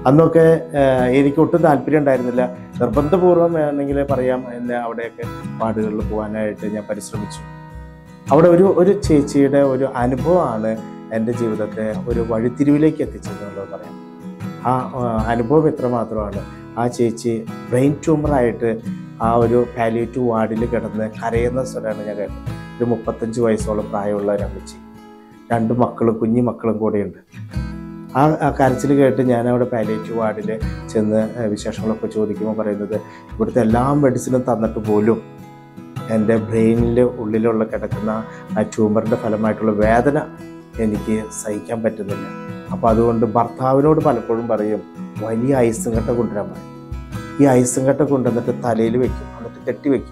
അന്നൊക്കെ ഏഹ്, എനിക്ക് ഒട്ടും താല്പര്യം ഉണ്ടായിരുന്നില്ല നിർബന്ധപൂർവ്വം വേണമെങ്കിൽ പറയാം എന്നെ അവിടെയൊക്കെ പാടുകളിൽ പോകാനായിട്ട് ഞാൻ പരിശ്രമിച്ചു അവിടെ ഒരു ഒരു ചേച്ചിയുടെ ഒരു അനുഭവമാണ് എൻ്റെ ജീവിതത്തെ ഒരു വഴിത്തിരിവിലേക്ക് എത്തിച്ചത് എന്നുള്ളത് പറയാം ആ ആ, അനുഭവം എത്രമാത്രമാണ് ആ ചേച്ചി ബ്രെയിൻ ട്യൂമറായിട്ട് ആ ഒരു പാലിയേറ്റീവ് വാർഡിൽ കിടന്ന് കരയുന്ന സ്വരമാണ് ഞാൻ കേട്ടത് ഒരു മുപ്പത്തഞ്ച് വയസ്സോളം പ്രായമുള്ള ഒരു അമ്മച്ചി രണ്ട് മക്കളും കുഞ്ഞു മക്കളും കൂടെയുണ്ട് ആ ആ കരച്ചിൽ കേട്ട് ഞാൻ അവിടെ പാലിയേറ്റീവ് വാർഡിൽ ചെന്ന് ഏഹ്, വിശേഷങ്ങളൊക്കെ ചോദിക്കുമ്പോൾ പറയുന്നത് ഇവിടുത്തെ എല്ലാ മെഡിസിനും തന്നിട്ട് പോലും എൻ്റെ ബ്രെയിനിൽ ഉള്ളിലുള്ള കിടക്കുന്ന ആ ട്യൂമറിൻ്റെ ഫലമായിട്ടുള്ള വേദന എനിക്ക് സഹിക്കാൻ പറ്റുന്നില്ല അപ്പോൾ അതുകൊണ്ട് ഭർത്താവിനോട് പലപ്പോഴും പറയും വലിയ ഐസും കട്ട കൊണ്ടുവരാൻ പറയും ഈ ഐസും കട്ട കൊണ്ടുവന്നിട്ട് തലയിൽ വെക്കും എന്നിട്ട് കെട്ടി വെക്കും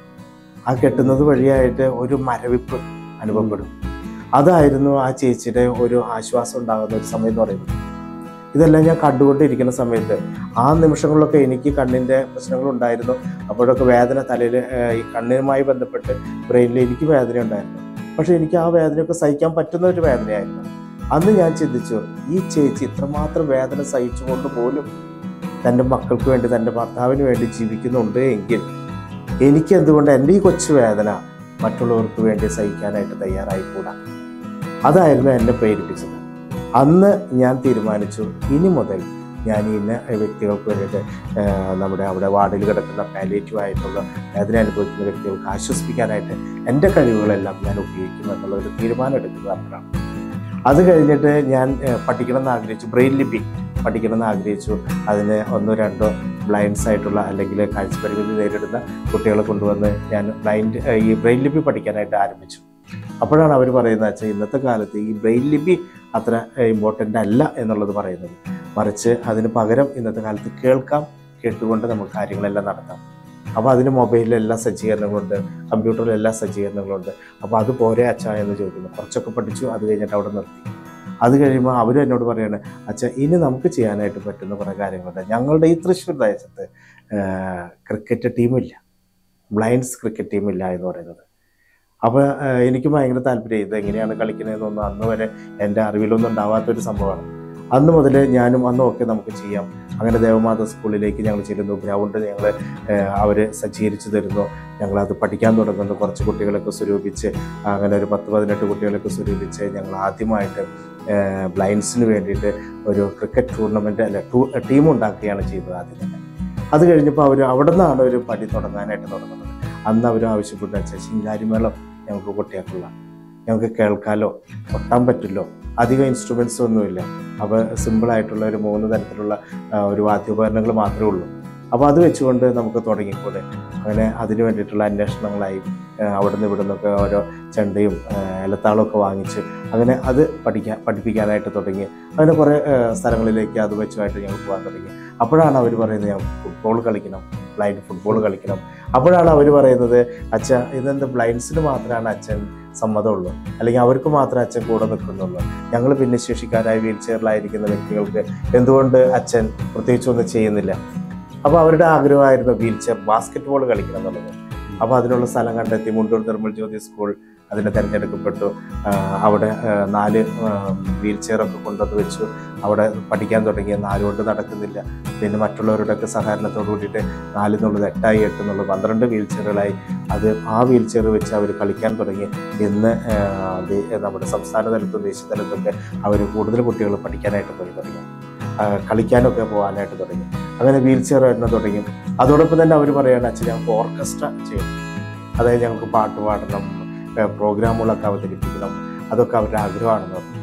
ആ കെട്ടുന്നത് വഴിയായിട്ട് ഒരു മരവിപ്പ് അനുഭവപ്പെടും അതായിരുന്നു ആ ചേച്ചിയുടെ ഒരു ആശ്വാസം ഉണ്ടാകുന്ന ഒരു സമയം എന്ന് പറയുന്നത് ഇതെല്ലാം ഞാൻ കണ്ടുകൊണ്ടിരിക്കുന്ന സമയത്ത് ആ നിമിഷങ്ങളിലൊക്കെ എനിക്ക് കണ്ണിൻ്റെ പ്രശ്നങ്ങളുണ്ടായിരുന്നു അപ്പോഴൊക്കെ വേദന തലയിൽ ഈ കണ്ണിനുമായി ബന്ധപ്പെട്ട് ബ്രെയിനിൽ എനിക്ക് വേദന ഉണ്ടായിരുന്നു പക്ഷെ എനിക്ക് ആ വേദനയൊക്കെ സഹിക്കാൻ പറ്റുന്ന ഒരു വേദനയായിരുന്നു അന്ന് ഞാൻ ചിന്തിച്ചു ഈ ചേച്ചി ഇത്രമാത്രം വേദന സഹിച്ചുകൊണ്ട് പോലും തൻ്റെ മക്കൾക്ക് വേണ്ടി തൻ്റെ ഭർത്താവിന് വേണ്ടി ജീവിക്കുന്നുണ്ട് എങ്കിൽ എനിക്ക് എന്തുകൊണ്ട് എൻ്റെ ഈ കൊച്ചു വേദന മറ്റുള്ളവർക്ക് വേണ്ടി സഹിക്കാനായിട്ട് തയ്യാറായിക്കൂടാ അതായിരുന്നു എന്നെ പ്രേരിപ്പിച്ചത് അന്ന് ഞാൻ തീരുമാനിച്ചു ഇനി മുതൽ ഞാൻ ഇന്ന വ്യക്തികൾക്ക് വേണ്ടിയിട്ട് ആ, നമ്മുടെ അവിടെ വാർഡിൽ കിടക്കുന്ന പാലിയേറ്റീവ് ആയിട്ടുള്ള വേദന അനുഭവിക്കുന്ന വ്യക്തികൾക്ക് ആശ്വസിപ്പിക്കാനായിട്ട് എൻ്റെ കഴിവുകളെല്ലാം ഞാൻ ഉപയോഗിക്കും എന്നുള്ള ഒരു തീരുമാനം എടുക്കുന്നത് അപ്പോഴാണ് അത് കഴിഞ്ഞിട്ട് ഞാൻ ഏഹ്, പഠിക്കണം എന്ന് ആഗ്രഹിച്ചു ബ്രെയിൻ ലിപി പഠിക്കണം എന്ന് ആഗ്രഹിച്ചു അതിന് ഒന്നോ രണ്ടോ ബ്ലൈൻഡ്സ് ആയിട്ടുള്ള അല്ലെങ്കിൽ കാഴ്ചപരിമിതി നേരിടുന്ന കുട്ടികളെ കൊണ്ടുവന്ന് ഞാൻ ബ്ലൈൻഡ് ഏഹ്, ഈ ബ്രെയിൻ ലിപി പഠിക്കാനായിട്ട് ആരംഭിച്ചു അപ്പോഴാണ് അവർ പറയുന്നത് വെച്ചാൽ ഇന്നത്തെ കാലത്ത് ഈ ബ്രെയിൻ ലിപി അത്ര ഇമ്പോർട്ടൻ്റ് അല്ല എന്നുള്ളത് പറയുന്നത് മറിച്ച് അതിന് പകരം ഇന്നത്തെ കാലത്ത് കേൾക്കാം കേട്ടുകൊണ്ട് നമുക്ക് കാര്യങ്ങളെല്ലാം നടത്താം അപ്പോൾ അതിന് മൊബൈലിൽ എല്ലാ സജ്ജീകരണങ്ങളുണ്ട് കമ്പ്യൂട്ടറിൽ എല്ലാ സജ്ജീകരണങ്ങളുണ്ട് അപ്പോൾ അത് പോരെ അച്ഛ എന്ന് ചോദിക്കുന്നു കുറച്ചൊക്കെ പഠിച്ചു അത് കഴിഞ്ഞിട്ട് അവിടെ നിർത്തി അത് കഴിയുമ്പോൾ അവരും എന്നോട് പറയാണ് അച്ഛ ഇനി നമുക്ക് ചെയ്യാനായിട്ട് പറ്റുന്ന കുറേ കാര്യങ്ങളുണ്ട് ഞങ്ങളുടെ ഈ തൃശ്ശൂർ ദേശത്ത് ക്രിക്കറ്റ് ടീമില്ല ബ്ലൈൻഡ്സ് ക്രിക്കറ്റ് ടീമില്ല എന്ന് പറയുന്നത് അപ്പോൾ എനിക്ക് ഭയങ്കര താല്പര്യം ഇത് എങ്ങനെയാണ് കളിക്കുന്നതെന്നൊന്നും അന്ന് വരെ എൻ്റെ അറിവിലൊന്നും ഉണ്ടാവാത്തൊരു സംഭവമാണ് അന്ന് മുതൽ ഞാനും അന്നും ഒക്കെ നമുക്ക് ചെയ്യാം അങ്ങനെ ദേവമാത സ്കൂളിലേക്ക് ഞങ്ങൾ ചെല്ലുന്നു ഗ്രൗണ്ട് ഞങ്ങൾ അവർ സജ്ജീകരിച്ച് തരുന്നു ഞങ്ങളത് പഠിക്കാൻ തുടങ്ങുന്നു കുറച്ച് കുട്ടികളൊക്കെ സ്വരൂപിച്ച് അങ്ങനെ ഒരു പത്ത് പതിനെട്ട് കുട്ടികളൊക്കെ സ്വരൂപിച്ച് ഞങ്ങൾ ആദ്യമായിട്ട് ബ്ലൈൻഡ്സിന് വേണ്ടിയിട്ട് ഒരു ക്രിക്കറ്റ് ടൂർണമെൻറ്റ് അല്ല ടൂ ടീം ഉണ്ടാക്കുകയാണ് ചെയ്തത് ആദ്യം തന്നെ അത് കഴിഞ്ഞപ്പോൾ അവർ അവിടെ നിന്നാണ് ഒരു പടി തുടങ്ങാനായിട്ട് തുടങ്ങുന്നത് അന്ന് അവർ ആവശ്യപ്പെട്ടു വെച്ചാൽ ശിങ്കാരിമേളം ഞങ്ങൾക്ക് കൊട്ടിയാക്കുള്ള ഞങ്ങൾക്ക് കേൾക്കാലോ കൊട്ടാൻ പറ്റില്ലോ അധികം ഇൻസ്ട്രുമെൻസ് ഒന്നുമില്ല അപ്പോൾ സിമ്പിളായിട്ടുള്ള ഒരു മൂന്ന് തരത്തിലുള്ള ആ, ഒരു വാദ്യോപകരണങ്ങൾ മാത്രമേ ഉള്ളൂ അപ്പോൾ അത് വെച്ചുകൊണ്ട് നമുക്ക് തുടങ്ങിക്കൂടെ അങ്ങനെ അതിന് വേണ്ടിയിട്ടുള്ള അന്വേഷണങ്ങളായി ആ, അവിടുന്ന് ഇവിടെ നിന്നൊക്കെ ഓരോ ചെണ്ടയും ആ, ഇലത്താളമൊക്കെ വാങ്ങിച്ച് അങ്ങനെ അത് പഠിക്കാൻ പഠിപ്പിക്കാനായിട്ട് തുടങ്ങി അങ്ങനെ കുറേ ആ, സ്ഥലങ്ങളിലേക്ക് അത് വെച്ചുമായിട്ട് ഞങ്ങൾ പോകാൻ തുടങ്ങി അപ്പോഴാണ് അവർ പറയുന്നത് ഞങ്ങൾ ഫുട്ബോൾ കളിക്കണം ബ്ലൈൻഡ് ഫുട്ബോൾ കളിക്കണം അപ്പോഴാണ് അവർ പറയുന്നത് അച്ഛ ഇതെന്ത് ബ്ലൈൻഡ്സിന് മാത്രമാണ് അച്ഛൻ സമ്മതമുള്ളൂ അല്ലെങ്കിൽ അവർക്ക് മാത്രമേ അച്ഛൻ കൂടെ നിൽക്കുന്നുള്ളൂ ഞങ്ങൾ ഭിന്നശേഷിക്കാരായ വീൽ ചെയറിലായിരിക്കുന്ന വ്യക്തികൾക്ക് എന്തുകൊണ്ട് അച്ഛൻ പ്രത്യേകിച്ചൊന്നും ചെയ്യുന്നില്ല അപ്പോൾ അവരുടെ ആഗ്രഹമായിരുന്നു വീൽ ചെയർ ബാസ്കറ്റ് ബോൾ കളിക്കണം എന്നുള്ളത് അപ്പോൾ അതിനുള്ള സ്ഥലം കണ്ടെത്തി മുണ്ടൂർ നിർമ്മൽ ജ്യോതി സ്കൂൾ അതിന് തിരഞ്ഞെടുക്കപ്പെട്ടു ആ, അവിടെ ആ, നാല് വീൽ ചെയറൊക്കെ കൊണ്ടുവന്ന് വെച്ചു അവിടെ പഠിക്കാൻ തുടങ്ങി നാല് കൊണ്ട് നടക്കുന്നില്ല പിന്നെ മറ്റുള്ളവരുടെയൊക്കെ സഹകരണത്തോട് കൂടിയിട്ട് നാലിൽ നിന്നുള്ളത് എട്ടായി എട്ട് എന്നുള്ളത് പന്ത്രണ്ട് വീൽ ചെയറുകളായി അത് ആ വീൽ ചെയർ വെച്ച് അവർ കളിക്കാൻ തുടങ്ങി ഇന്ന് ആ, ദേ- നമ്മുടെ സംസ്ഥാന തലത്തും ദേശീയ തലത്തൊക്കെ അവർ കൂടുതൽ കുട്ടികൾ പഠിക്കാനായിട്ട് പോയി തുടങ്ങി ആ, കളിക്കാനൊക്കെ പോകാനായിട്ട് തുടങ്ങി അങ്ങനെ വീൽ ചെയർ വരുന്ന തുടങ്ങി അതോടൊപ്പം തന്നെ അവർ പറയുകയാണ് അച്ഛൻ ഞങ്ങൾക്ക് ഓർക്കസ്ട്ര ചെയ്യണം അതായത് ഞങ്ങൾക്ക് പാട്ട് പാടണം ഏ, പ്രോഗ്രാമുകളൊക്കെ അവതരിപ്പിക്കണം അതൊക്കെ അവരുടെ ആഗ്രഹമാണെന്ന് പറഞ്ഞു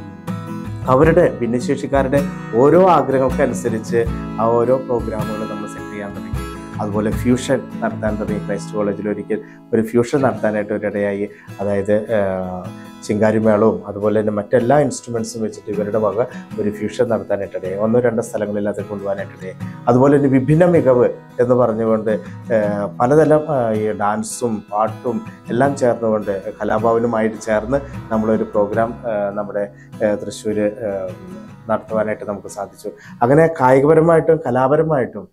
അവരുടെ ഭിന്നശേഷിക്കാരുടെ ഓരോ ആഗ്രഹങ്ങൾക്കനുസരിച്ച് ആ ഓരോ പ്രോഗ്രാമുകൾ നമ്മൾ സെറ്റ് ചെയ്യാൻ തുടങ്ങി അതുപോലെ ഫ്യൂഷൻ നടത്താൻ തുടങ്ങി ക്രൈസ്റ്റ് കോളേജിൽ ഒരിക്കൽ ഒരു ഫ്യൂഷൻ നടത്താനായിട്ട് ഒരിടയായി അതായത് ചിങ്കാരിമേളവും അതുപോലെ തന്നെ മറ്റെല്ലാ ഇൻസ്ട്രുമെൻസും വെച്ചിട്ട് ഇവരുടെ വക ഒരു ഫ്യൂഷൻ നടത്താനായിട്ടിടയായി ഒന്നോ രണ്ടോ സ്ഥലങ്ങളിൽ അത് കൊണ്ടുപോകാനായിട്ടിടയായി അതുപോലെ തന്നെ വിഭിന്ന മികവ് എന്ന് പറഞ്ഞുകൊണ്ട് ഏഹ്, പലതരം ആ, ഈ ഡാൻസും പാട്ടും എല്ലാം ചേർന്നുകൊണ്ട് കലാഭവനുമായിട്ട് ചേർന്ന് നമ്മളൊരു പ്രോഗ്രാം ആ, നമ്മുടെ തൃശ്ശൂർ നടത്തുവാനായിട്ട് നമുക്ക് സാധിച്ചു അങ്ങനെ കായികപരമായിട്ടും കലാപരമായിട്ടും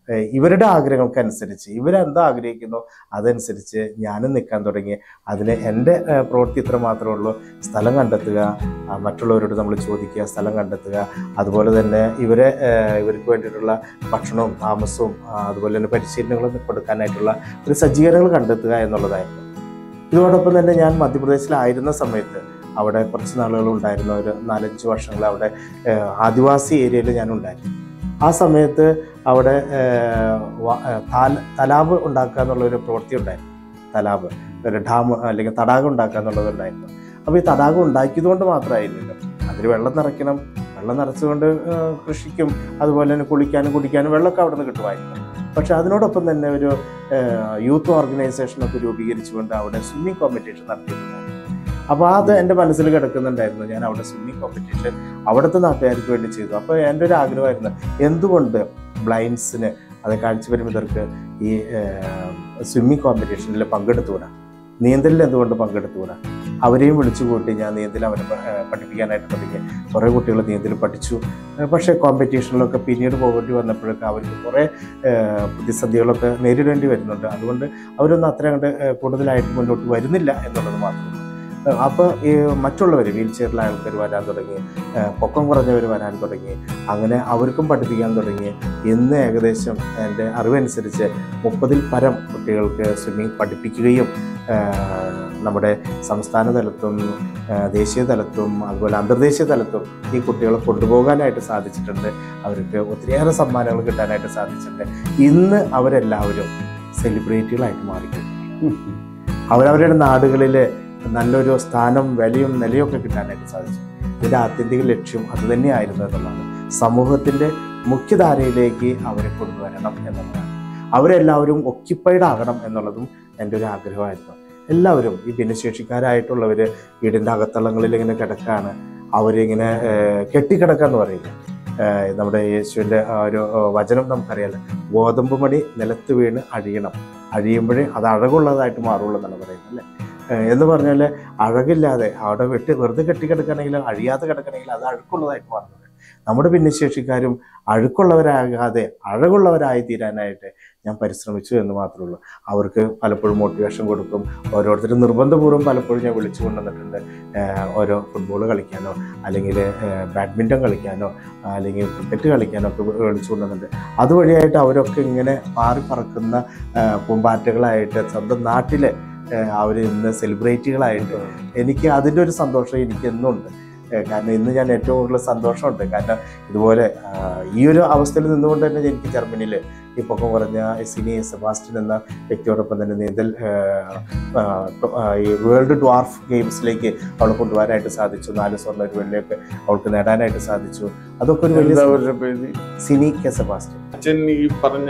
ഏഹ് ഇവരുടെ ആഗ്രഹങ്ങൾക്കനുസരിച്ച് ഇവരെന്താ ആഗ്രഹിക്കുന്നോ അതനുസരിച്ച് ഞാനും നിൽക്കാൻ തുടങ്ങി അതിന് എൻ്റെ ഏഹ് പ്രവൃത്തി ഇത്ര മാത്രമേ ഉള്ളൂ സ്ഥലം കണ്ടെത്തുക ആ, മറ്റുള്ളവരോട് നമ്മൾ ചോദിക്കുക സ്ഥലം കണ്ടെത്തുക അതുപോലെ തന്നെ ഇവരെ ഏഹ് ഇവർക്ക് വേണ്ടിയിട്ടുള്ള ഭക്ഷണവും താമസവും ആ, അതുപോലെ തന്നെ പരിശീലനങ്ങളും കൊടുക്കാനായിട്ടുള്ള ഒരു സജ്ജീകരണങ്ങൾ കണ്ടെത്തുക എന്നുള്ളതായിരുന്നു ഇതോടൊപ്പം തന്നെ ഞാൻ മധ്യപ്രദേശിലായിരുന്ന സമയത്ത് അവിടെ കുറച്ച് നാളുകൾ ഉണ്ടായിരുന്നു ഒരു നാലഞ്ച് വർഷങ്ങൾ അവിടെ ഏഹ് ആദിവാസി ഏരിയയിൽ ഞാൻ ഉണ്ടായിരുന്നു ആ സമയത്ത് അവിടെ ഏഹ് വ- ഏഹ് താല- തലാബ് ഉണ്ടാക്കുക എന്നുള്ളൊരു പ്രവൃത്തി ഉണ്ടായിരുന്നു തലാബ് ഒരു ഡാം അല്ലെങ്കിൽ തടാകം ഉണ്ടാക്കുക എന്നുള്ളതുണ്ടായിരുന്നു അപ്പോൾ ഈ തടാകം ഉണ്ടാക്കിയത് കൊണ്ട് മാത്രമായിരുന്നില്ല അതിൽ വെള്ളം നിറയ്ക്കണം വെള്ളം നിറച്ചുകൊണ്ട് ഏഹ് കൃഷിക്കും അതുപോലെ തന്നെ കുളിക്കാനും കുടിക്കാനും വെള്ളമൊക്കെ അവിടെ നിന്ന് കിട്ടുമായിരുന്നു പക്ഷെ അതിനോടൊപ്പം തന്നെ ഒരു ഏഹ് യൂത്ത് ഓർഗനൈസേഷനൊക്കെ രൂപീകരിച്ചുകൊണ്ട് അവിടെ സ്വിമ്മിങ് കോമ്പറ്റീഷൻ നടത്തിയിട്ടുണ്ടായിരുന്നു അപ്പോൾ അത് എൻ്റെ മനസ്സിൽ കിടക്കുന്നുണ്ടായിരുന്നു ഞാൻ അവിടെ സ്വിമ്മിങ് കോമ്പറ്റീഷൻ അവിടുത്തെ നാട്ടുകാർക്ക് വേണ്ടി ചെയ്തു അപ്പോൾ എൻ്റെ ഒരു ആഗ്രഹമായിരുന്നു എന്തുകൊണ്ട് ബ്ലൈൻഡ്സിന് അത് കാഴ്ചപരിമിതർക്ക് ഈ സ്വിമ്മിങ് കോമ്പറ്റീഷനിൽ പങ്കെടുത്തുകൂടാ നീന്തലിൽ എന്തുകൊണ്ട് പങ്കെടുത്തുകൂടാ അവരെയും വിളിച്ചു കൂട്ടി ഞാൻ നീന്തൽ അവരെ പ- ഏഹ് പഠിപ്പിക്കാനായിട്ട് തുടങ്ങി കുറേ കുട്ടികൾ നീന്തൽ പഠിച്ചു ഏഹ് പക്ഷേ കോമ്പറ്റീഷനിലൊക്കെ പിന്നീട് പോകേണ്ടി വന്നപ്പോഴൊക്കെ അവർക്ക് കുറേ ഏഹ് പ്രതിസന്ധികളൊക്കെ നേരിടേണ്ടി വരുന്നുണ്ട് അതുകൊണ്ട് അവരൊന്നും അത്ര കണ്ട് കൂടുതലായിട്ട് മുന്നോട്ട് വരുന്നില്ല എന്നുള്ളത് മാത്രമേ അപ്പോൾ ഈ മറ്റുള്ളവർ വീൽ ചെയറിലെ ആൾക്കാർ വരാൻ തുടങ്ങി ഏഹ് പൊക്കം കുറഞ്ഞവർ വരാൻ തുടങ്ങി അങ്ങനെ അവർക്കും പഠിപ്പിക്കാൻ തുടങ്ങി ഇന്ന് ഏകദേശം എൻ്റെ അറിവനുസരിച്ച് മുപ്പതിൽ പരം കുട്ടികൾക്ക് സ്വിമ്മിങ് പഠിപ്പിക്കുകയും ഏഹ് നമ്മുടെ സംസ്ഥാന തലത്തും ഏഹ് ദേശീയ തലത്തും അതുപോലെ അന്തർദേശീയ തലത്തും ഈ കുട്ടികളെ കൊണ്ടുപോകാനായിട്ട് സാധിച്ചിട്ടുണ്ട് അവർക്ക് ഒത്തിരിയേറെ സമ്മാനങ്ങൾ കിട്ടാനായിട്ട് സാധിച്ചിട്ടുണ്ട് ഇന്ന് അവരെല്ലാവരും സെലിബ്രിറ്റികളായിട്ട് മാറിക്കുന്നു അവരവരുടെ നാടുകളിൽ നല്ലൊരു സ്ഥാനം വിലയും നിലയൊക്കെ കിട്ടാനായിട്ട് സാധിച്ചു ഇതിൻ്റെ ആത്യന്തിക ലക്ഷ്യം അതുതന്നെയായിരുന്നു എന്നുള്ളതാണ് സമൂഹത്തിൻ്റെ മുഖ്യധാരയിലേക്ക് അവരെ കൊണ്ടുവരണം എന്നുള്ളതാണ് അവരെല്ലാവരും ഒക്യുപ്പൈഡ് ആകണം എന്നുള്ളതും എൻ്റെ ഒരു ആഗ്രഹമായിരുന്നു എല്ലാവരും ഈ ഭിന്നശേഷിക്കാരായിട്ടുള്ളവർ വീടിൻ്റെ അകത്തളങ്ങളിൽ ഇങ്ങനെ കിടക്കാണ് അവരിങ്ങനെ ഏഹ്, കെട്ടിക്കിടക്കാന്ന് പറയില്ല ഏഹ്, നമ്മുടെ യേശുവിൻ്റെ ആ ഒരു ഏഹ്, വചനം നമുക്കറിയാലോ ഗോതമ്പ് മണി നിലത്ത് വീണ് അഴിയണം അഴിയുമ്പോഴേ അത് അഴകുള്ളതായിട്ട് മാറുള്ളൂ എന്നാണ് പറയുന്നത് അല്ലേ ഏഹ് എന്ന് പറഞ്ഞാൽ അഴകില്ലാതെ അവിടെ വെട്ടി വെറുതെ കെട്ടിക്കിടക്കണമെങ്കിൽ അഴിയാതെ കിടക്കണമെങ്കിൽ അത് അഴുക്കുള്ളതായിട്ട് മാറുന്നത് നമ്മുടെ ഭിന്നശേഷിക്കാരും അഴുക്കുള്ളവരാകാതെ അഴകുള്ളവരായി തീരാനായിട്ട് ഞാൻ പരിശ്രമിച്ചു എന്ന് മാത്രമേ ഉള്ളൂ അവർക്ക് പലപ്പോഴും മോട്ടിവേഷൻ കൊടുക്കും ഓരോരുത്തരും നിർബന്ധപൂർവ്വം പലപ്പോഴും ഞാൻ വിളിച്ചു കൊണ്ടുവന്നിട്ടുണ്ട് ഏഹ് ഓരോ ഫുട്ബോൾ കളിക്കാനോ അല്ലെങ്കിൽ ബാഡ്മിൻ്റൺ കളിക്കാനോ അല്ലെങ്കിൽ ക്രിക്കറ്റ് കളിക്കാനോ ഒക്കെ വിളിച്ചു കൊണ്ടുവന്നിട്ടുണ്ട് അതുവഴിയായിട്ട് അവരൊക്കെ ഇങ്ങനെ പാറി പറക്കുന്ന ഏഹ് പൂമ്പാറ്റകളായിട്ട് സ്വന്തം നാട്ടിലെ അവർ ഇന്ന് സെലിബ്രിറ്റികളായിട്ട് എനിക്ക് അതിൻ്റെ ഒരു സന്തോഷം എനിക്ക് എന്നുണ്ട് ഏഹ് കാരണം ഇന്ന് ഞാൻ ഏറ്റവും കൂടുതൽ സന്തോഷമുണ്ട് കാരണം ഇതുപോലെ ആഹ് ഈ ഒരു അവസ്ഥയിൽ നിന്നുകൊണ്ട് തന്നെ എനിക്ക് ജർമ്മനിയിൽ ഈ പൊക്കം കുറഞ്ഞ സിനി സെബാസ്റ്റ്യൻ എന്ന വ്യക്തിയോടൊപ്പം തന്നെ നീന്തൽ ആഹ് ആഹ് ആഹ് ഈ വേൾഡ് ഡ്വാർഫ് ഗെയിംസിലേക്ക് അവളെ കൊണ്ടുപോകാനായിട്ട് സാധിച്ചു നാല് സ്വർണ്ണ ഒരു വെള്ളിയൊക്കെ അവൾക്ക് നേടാനായിട്ട് സാധിച്ചു അതൊക്കെ ഒരു എന്താ വലിയ അവരുടെ പേര് സിനി കെ സെബാസ്റ്റ്യൻ അച്ഛൻ ഈ പറഞ്ഞ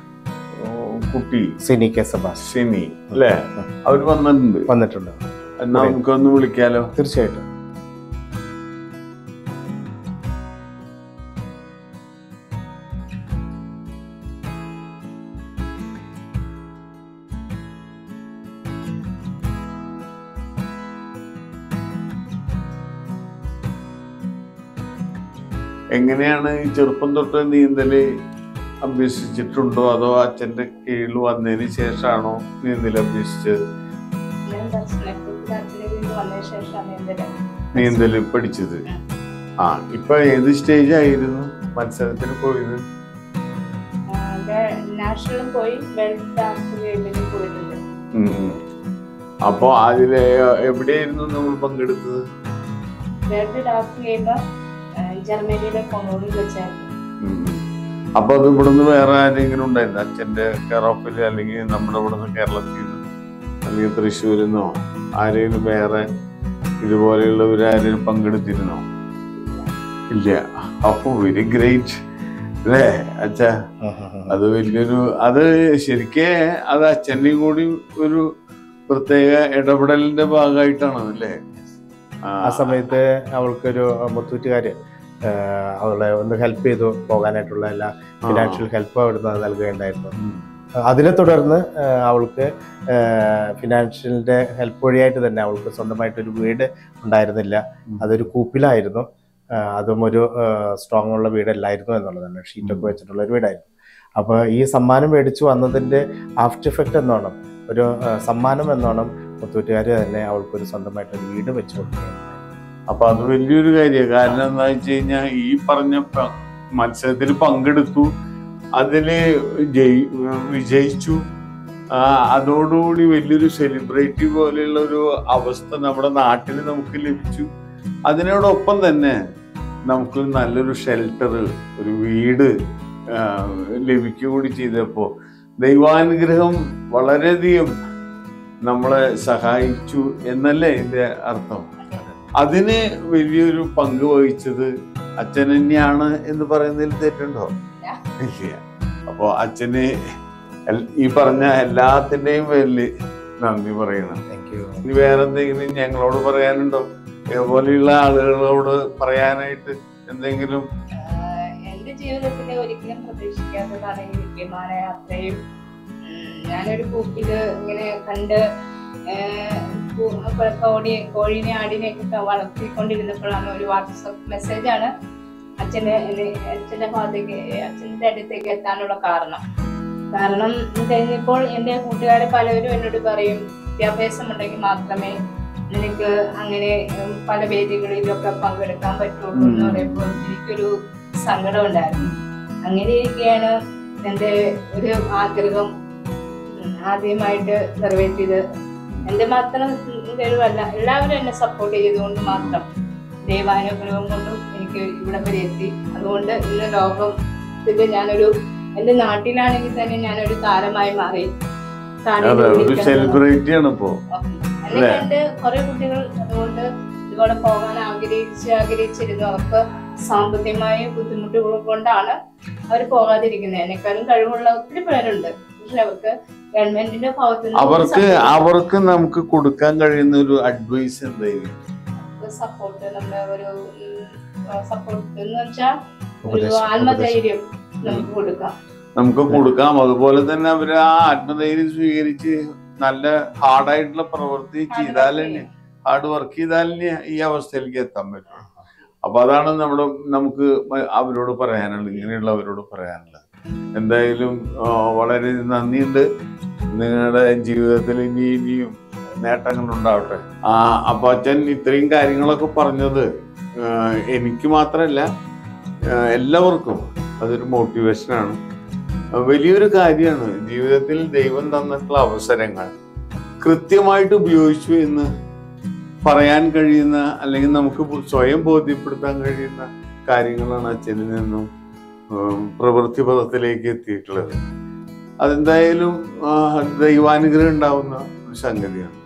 ഓ, കുട്ടി സിനി കെ സെബാസ്റ്റ്യൻ ഷെനി അല്ലേ അവര് വന്നിട്ടുണ്ട് വന്നിട്ടുണ്ട് എന്നാ നമുക്കൊന്ന് വിളിക്കാലോ തീർച്ചയായിട്ടും എങ്ങനെയാണ് ഈ ചെറുപ്പം തൊട്ട് നീന്തല് അഭ്യസിച്ചിട്ടുണ്ടോ അതോ അച്ഛന്റെ കീഴിൽ വന്നതിന് ശേഷമാണോ നീന്തൽ അഭ്യസിച്ചത് ഞാൻ ദർശനത്തിൽ വന്നതിന് ശേഷമാണ് എൻ്റെ നീന്തല് പഠിച്ചത് ആ ഇപ്പൊ ഏത് സ്റ്റേജ് ആയിരുന്നു മത്സരത്തിന് പോയത് നാഷണലും പോയി വേൾഡ് ഡാൻസ് ഗെയിമിൽ പോയിട്ടുണ്ട് ഉം. അപ്പൊ അതില് എവിടെയായിരുന്നു നമ്മൾ പങ്കെടുത്തത് വേൾഡ് ഡാൻസ് ഗെയിം ജർമ്മനിയിലെ കൊണോളിൽ വെച്ചായിരുന്നു ഉം. അപ്പൊ അത് ഇവിടുന്ന് വേറെ ആരെങ്കിലും ഉണ്ടായിരുന്നു അച്ഛന്റെ കെയർ ഓഫിൽ അല്ലെങ്കിൽ നമ്മുടെ ഇവിടുന്ന് കേരളത്തിൽ നിന്ന് അല്ലെങ്കിൽ തൃശ്ശൂരിൽ നിന്നോ ആരെങ്കിലും വേറെ ഇതുപോലെയുള്ളവരാരെങ്കിലും പങ്കെടുത്തിരുന്നോ ഇല്ല അപ്പൊ വെരി ഗ്രേറ്റ് അല്ലേ അച്ഛാ അത് വലിയൊരു അത് ശരിക്കേ അത് അച്ഛൻ്റെയും കൂടി ഒരു പ്രത്യേക ഇടപെടലിന്റെ ഭാഗമായിട്ടാണ് അല്ലേ ആ സമയത്ത് അവൾക്കൊരു മുത്തൂറ്റുകാര് ആഹ് അവളെ ഒന്ന് ഹെൽപ്പ് ചെയ്തു പോകാനായിട്ടുള്ള എല്ലാ ഫിനാൻഷ്യൽ ഹെൽപ്പ് അവിടുന്ന് നൽകുകയുണ്ടായിരുന്നു അതിനെ തുടർന്ന് ആഹ് അവൾക്ക് ഫിനാൻഷ്യലിന്റെ ഹെൽപ്പ് വഴിയായിട്ട് തന്നെ അവൾക്ക് സ്വന്തമായിട്ടൊരു വീട് ഉണ്ടായിരുന്നില്ല അതൊരു കൂപ്പിലായിരുന്നു ആഹ് അതും ഒരു സ്ട്രോങ് ഉള്ള വീടല്ലായിരുന്നു എന്നുള്ളതാണ് ഷീറ്റൊക്കെ വെച്ചിട്ടുള്ള ഒരു വീടായിരുന്നു അപ്പോൾ ഈ സമ്മാനം മേടിച്ചു വന്നതിൻ്റെ ആഫ്റ്റർ ഇഫക്റ്റ് എന്നോണം ഒരു ആ, സമ്മാനം എന്നോണം മുത്തൂറ്റുകാർ തന്നെ അവൾക്കൊരു സ്വന്തമായിട്ടൊരു വീട് വെച്ച് കൊടുക്കുകയാണ് അപ്പൊ അത് വലിയൊരു കാര്യമാണ് കാരണം എന്താ വെച്ച് കഴിഞ്ഞാൽ ഈ പറഞ്ഞ പ- മത്സരത്തിൽ പങ്കെടുത്തു അതില് ജയി വിജയിച്ചു ആ, അതോടുകൂടി വലിയൊരു സെലിബ്രിറ്റി പോലെയുള്ള ഒരു അവസ്ഥ നമ്മുടെ നാട്ടിൽ നമുക്ക് ലഭിച്ചു അതിനോടൊപ്പം തന്നെ നമുക്ക് നല്ലൊരു ഷെൽട്ടർ ഒരു വീട് ആ, ലഭിക്കുക കൂടി ചെയ്തപ്പോൾ ദൈവാനുഗ്രഹം വളരെയധികം നമ്മളെ സഹായിച്ചു എന്നല്ലേ ഇതിന്റെ അർത്ഥം അതിന് വലിയൊരു പങ്ക് വഹിച്ചത് അച്ഛൻ തന്നെയാണ് എന്ന് പറയുന്നതിൽ തെറ്റുണ്ടോ ഇല്ല അപ്പോ അച്ഛന് എൽ- ഈ പറഞ്ഞ എല്ലാത്തിന്റെയും പേരില് നന്ദി പറയണം താങ്ക് യു ഇനി വേറെ എന്തെങ്കിലും ഞങ്ങളോട് പറയാനുണ്ടോ ഇതുപോലെയുള്ള ആളുകളോട് പറയാനായിട്ട് എന്തെങ്കിലും ആഹ് എന്റെ ജീവിതത്തിൽ ഒരിക്കലും പ്രതീക്ഷിക്കാത്തതാണ് ഈ വിമാനയാത്രയും ഉം, ഞാനൊരു കൂട്ടില് ഇങ്ങനെ കണ്ട് ആഹ് കു- അപ്പോൾ കോഴി കോഴിനെ ആടിനെയൊക്കെ വളർത്തിക്കൊണ്ടിരുന്നപ്പോഴാണ് ഒരു വാട്സപ്പ് മെസ്സേജാണ് അച്ഛൻ്റെ എന്നെ- അച്ഛൻ്റെ ഭാഗത്തേക്ക് അച്ഛൻ്റെ അടുത്തേക്ക് എത്താനുള്ള കാരണം കാരണം കഴിഞ്ഞപ്പോൾ എൻ്റെ കൂട്ടുകാരെ പലരും എന്നോട് പറയും വിദ്യാഭ്യാസം ഉണ്ടെങ്കിൽ മാത്രമേ നിനക്ക് അങ്ങനെ ഉം, പല വേദികളിലൊക്കെ പങ്കെടുക്കാൻ പറ്റുള്ളൂ എന്ന് ഉം. പറയുമ്പോൾ എനിക്കൊരു സങ്കടം ഉണ്ടായിരുന്നു അങ്ങനെ ഇരിക്കുകയാണ് എൻ്റെ ഒരു ആഗ്രഹം ഉം, ആദ്യമായിട്ട് നിറവേറ്റിയത് എൻ്റെ മാത്രം കഴിവല്ല എല്ലാവരും എന്നെ സപ്പോർട്ട് ചെയ്തുകൊണ്ട് മാത്രം ദൈവാനുഗ്രഹം കൊണ്ടും എനിക്ക് ഇവിടെ വരെ എത്തി അതുകൊണ്ട് ഇന്ന് ലോകത്തിൽ ഞാനൊരു എൻ്റെ നാട്ടിലാണെങ്കിൽ തന്നെ ഞാനൊരു താരമായി മാറി താരം അതെ ഒരു വിളിക്കുന്നത് സെലിബ്രിറ്റി ആണ് ഇപ്പോ എന്നെ അല്ലേ? കണ്ട് കുറെ കുട്ടികൾ അതുകൊണ്ട് ഇതുപോലെ പോകാൻ ആഗ്രഹിച്ച് ആഗ്രഹിച്ചിരുന്നു അവർക്ക് സാമ്പത്തികമായ ബുദ്ധിമുട്ടുകൾ കൊണ്ടാണ് അവർ പോകാതിരിക്കുന്നത് എന്നെക്കാളും കഴിവുള്ള ഒത്തിരി പേരുണ്ട് പക്ഷെ അവർക്ക് ഗവൺമെന്റിന്റെ ഭാഗത്തു നിന്ന് അവർക്ക് അവർക്ക് നമുക്ക് കൊടുക്കാൻ കഴിയുന്ന ഒരു അഡ്വൈസ് എന്തായിരിക്കും സപ്പോർട്ട് നമ്മുടെ ഒരു സപ്പോർട്ട് എന്ന് വെച്ചാൽ ഒരു ഉപദേശം ആത്മധൈര്യം നമുക്ക് കൊടുക്കാം നമുക്ക് കൊടുക്കാം അതുപോലെ തന്നെ അവര് ആ ആത്മധൈര്യം സ്വീകരിച്ച് നല്ല ഹാർഡായിട്ടുള്ള പ്രവൃത്തി ചെയ്താൽ തന്നെ ഹാർഡ് വർക്ക് ചെയ്താൽ തന്നെ ഈ അവസ്ഥയിലേക്ക് എത്താൻ പറ്റും അപ്പൊ അതാണ് നമ്മുടെ നമുക്ക് അവരോട് പറയാനുള്ളത് ഇങ്ങനെയുള്ളവരോട് പറയാനുള്ളത് എന്തായാലും ആ, വളരെ നന്ദിയുണ്ട് നിങ്ങളുടെ ജീവിതത്തിൽ ഇനി ഇനിയും നേട്ടങ്ങൾ ഉണ്ടാവട്ടെ ആ അപ്പൊ അച്ഛൻ ഇത്രയും കാര്യങ്ങളൊക്കെ പറഞ്ഞത് ആ, എനിക്ക് മാത്രമല്ല ആ, എല്ലാവർക്കും അതൊരു മോട്ടിവേഷനാണ് വലിയൊരു കാര്യമാണ് ജീവിതത്തിൽ ദൈവം തന്നിട്ടുള്ള അവസരങ്ങൾ കൃത്യമായിട്ട് ഉപയോഗിച്ചു എന്ന് പറയാൻ കഴിയുന്ന അല്ലെങ്കിൽ നമുക്ക് ബു- സ്വയം ബോധ്യപ്പെടുത്താൻ കഴിയുന്ന കാര്യങ്ങളാണ് അച്ഛനിൽ നിന്നും ഉം, പ്രവൃത്തി പദത്തിലേക്ക് എത്തിയിട്ടുള്ളത് അതെന്തായാലും ആ, ദൈവാനുഗ്രഹം ഉണ്ടാവുന്ന ഒരു സംഗതിയാണ്